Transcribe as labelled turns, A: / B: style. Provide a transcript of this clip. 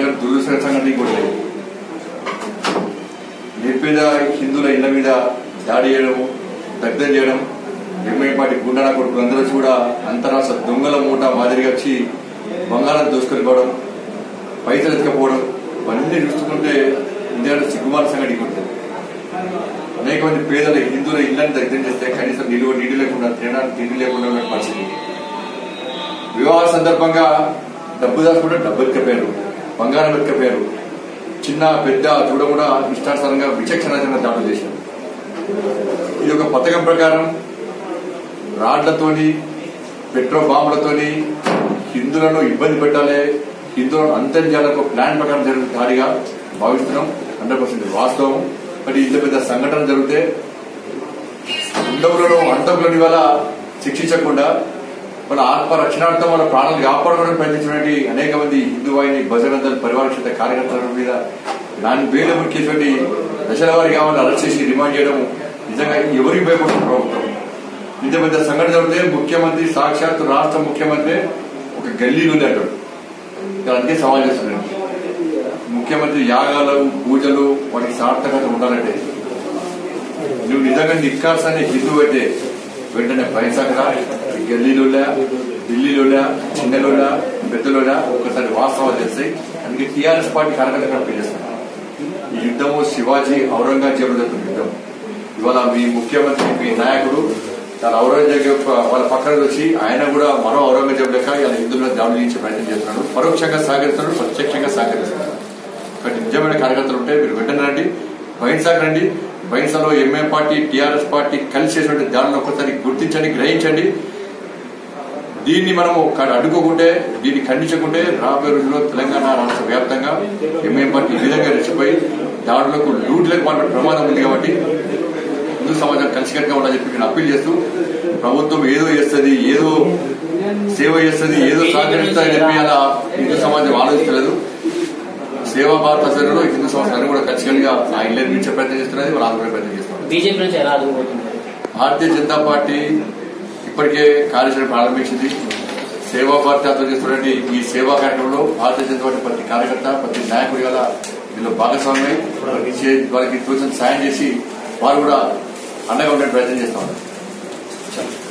A: ఇలాంటి దురదృష్ట సంఘటన కూడా లేదు నిర్పేద హిందువుల ఇళ్ల మీద దాడి చేయడం దగ్ధం చేయడం ఎమ్మెపాటి గుండెల కొడుకులు అందరూ కూడా అంతరాష్ట్ర దొంగల మూట మాదిరిగా వచ్చి బంగారం దోసుకొని పోవడం పైసలు ఎత్తుకపోవడం ఇవన్నీ చూస్తుంటే ఇండియాలో సిగ్గుమాల సంగతి ఉంటుంది అనేక మంది పేదల హిందువుల ఇళ్లను దగ్ధం చేస్తే కనీసం నిలువ నీటి లేకుండా తినడానికి తిండి లేకుండా ఉన్న పరిస్థితి వివాహ సందర్భంగా డబ్బు దాచుకుంటే డబ్బు ఎత్తుకపోయారు బంగారం ఎత్తుకపోయారు చిన్న పెద్ద చూడకుండా ఇష్టానుసారంగా విచక్షణాచరణ దాడులు చేశారు ఇది ఒక పథకం ప్రకారం రాడ్లతోని పెట్రోల్ బాంబులతోని హిందువులను ఇబ్బంది పెట్టాలి హిందువులను అంతం చేయాలని ఒక ప్లాన్ ప్రకారం జరిగిన దాడిగా భావిస్తున్నాం హండ్రెడ్ పర్సెంట్ వాస్తవం మరి ఇంత పెద్ద సంఘటన జరిగితే హిందువులను అంతకులని వల్ల శిక్షించకుండా వాళ్ళ ఆత్మ రక్షణార్థం వాళ్ళ ప్రాణాలు కాపాడుకోవడానికి ప్రయత్నించినటువంటి అనేక మంది హిందూ వాహిని భజనందల్ పరివారక్షిత కార్యకర్తల మీద దాని వేల ముఖ్యటువంటి దశల వారిగా వాళ్ళని అరెస్ట్ చేసి రిమాండ్ చేయడం నిజంగా ఎవరికి భయపడుతున్న ప్రభుత్వం ఇంత పెద్ద సంఘటన జరిగితే ముఖ్యమంత్రి సాక్షాత్ రాష్ట్ర ముఖ్యమంత్రి ఒక గల్లీలో అంటాడు ఇక్కడ అందుకే సవాల్ చేస్తున్నాడు ముఖ్యమంత్రి యాగాలు పూజలు వాటికి సార్థకత ఉండాలంటే నువ్వు నిజంగా నిక్కాస్ అనే హిందువు అయితే వెంటనే బయటరా గల్లీలోలా ఢిల్లీలోలా చిన్నలోలా పెద్దలోలా ఒకసారి వాస్తవాలు తెలుస్తాయి అందుకే టీఆర్ఎస్ పార్టీ కార్యకర్తలు పిలుస్తున్నాను ఈ యుద్ధము శివాజీ ఔరంగజేబు జరుగుతున్న యుద్ధం ఇవాళ మీ ముఖ్యమంత్రి మీ నాయకుడు తన ఔరంగజేబు వాళ్ళ పక్కన వచ్చి ఆయన కూడా మరో ఔరంగజేబు లెక్క ఇలా హిందువులను దాడులు చేసే ప్రయత్నం చేస్తున్నాడు పరోక్షంగా సహకరిస్తున్నాడు ప్రత్యక్షంగా సహకరిస్తున్నాడు కాబట్టి నిజమైన కార్యకర్తలు ఉంటే మీరు వెంటనే రండి బైన్సాకు రండి బైన్సాలో ఎంఏ పార్టీ టీఆర్ఎస్ పార్టీ కలిసి చేసినటువంటి దానిని ఒక్కసారి గుర్తించండి గ్రహించండి దీన్ని మనం క- అడ్డుకోకుంటే దీన్ని ఖండించకుంటే రాబోయే రోజుల్లో తెలంగాణ రాష్ట్ర వ్యాప్తంగా ఎంఏ పార్టీ ఈ విధంగా రెచ్చిపోయి దాడులకు లూట్లకు పాల్పడే ప్రమాదం ఉంది కాబట్టి హిందూ సమాజం కలిసికట్టుగా ఉండాలని చెప్పి నేను అప్పీల్ చేస్తూ ప్రభుత్వం ఏదో చేస్తుంది ఏదో సేవ చేస్తుంది ఏదో సహకరిస్తుందని చెప్పి అలా హిందూ సమాజం ఆలోచించలేదు సేవా భారత ఆచరణలో హిందూ సమాజాన్ని కూడా ఖచ్చితంగా ఆ ఇల్లు నిర్మించే ప్రయత్నం చేస్తున్నది వాళ్ళు ఆదుకునే ప్రయత్నం చేస్తున్నారు
B: బీజేపీ నుంచి ఎలా అదుగుపోతున్నారు
A: భారతీయ జనతా పార్టీ ఇప్పటికే కార్యాచరణ ప్రారంభించింది సేవా భారతి ఆధ్వర్యంలో చేస్తున్నటువంటి ఈ సేవా కార్యక్రమంలో భారతీయ జనతా పార్టీ ప్రతి కార్యకర్త ప్రతి నాయకుడి గల దీనిలో భాగస్వామ్యం వారికి చే- వారికి తోచిన సాయం చేసి వారు కూడా అండగా ఉండే ప్రయత్నం చేస్తా ఉన్నారు